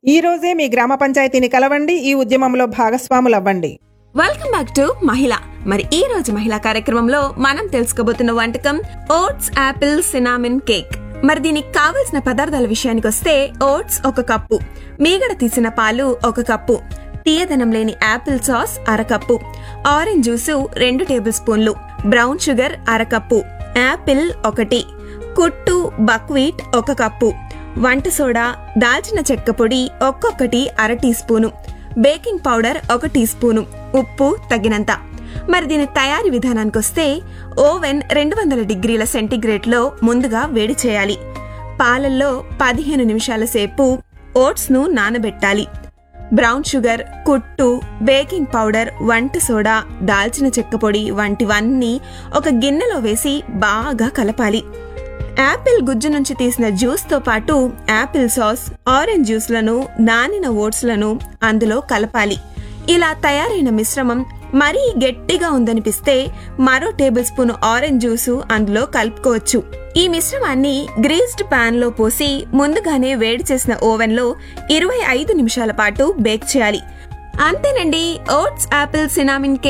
ఈ రోజే మీ గ్రామ పంచాయతీని కలవండి ఈ ఉద్యమంలో భాగస్వాములవ్వండి వెల్కమ్ బ్యాక్ టు మహిళ మరి ఈ రోజు మహిళా కార్యక్రమంలో మనం తెలుసుకోబోతున్న వంటకం ఓట్స్ యాపిల్ సినామిన్ కేక్ మరి దీనికి కావలసిన పదార్థాల విషయానికి వస్తే ఓట్స్ ఒక కప్పు మీగడ తీసిన పాలు ఒక కప్పు తీయదనం లేని యాపిల్ సాస్ అరకప్పు ఆరెంజ్ జ్యూసు రెండు టేబుల్ స్పూన్లు బ్రౌన్ షుగర్ అరకప్పు యాపిల్ ఒకటి కుట్టు బక్వీట్ ఒక కప్పు వంట సోడా దాల్చిన చెక్క పొడి ఒక్కొక్కటి అర టీ స్పూను బేకింగ్ పౌడర్ ఒక టీ స్పూను ఉప్పు తగినంత మరి దీని తయారీ విధానానికి వస్తే ఓవెన్ రెండు వందల డిగ్రీల సెంటీగ్రేడ్లో ముందుగా వేడి చేయాలి పాలల్లో పదిహేను నిమిషాల సేపు ఓట్స్ను నానబెట్టాలి బ్రౌన్ షుగర్ కుట్టు బేకింగ్ పౌడర్ వంట సోడా దాల్చిన చెక్క పొడి వంటివన్నీ ఒక గిన్నెలో వేసి బాగా కలపాలి యాపిల్ గుజ్జు నుంచి తీసిన జ్యూస్ తో పాటు యాపిల్ సాస్ ఆరెంజ్ జ్యూస్లను నానిన ఓట్స్లను అందులో కలపాలి ఇలా తయారైన మిశ్రమం మరీ గట్టిగా ఉందనిపిస్తే మరో టేబుల్ స్పూన్ ఆరెంజ్ జ్యూసు అందులో కలుపుకోవచ్చు ఈ మిశ్రమాన్ని గ్రీస్డ్ పాన్ లో పోసి ముందుగానే వేడి చేసిన ఓవెన్ లో ఇరవై ఐదు నిమిషాల పాటు బేక్ చేయాలి అంతేనండి ఓట్స్ యాపిల్ సినామిన్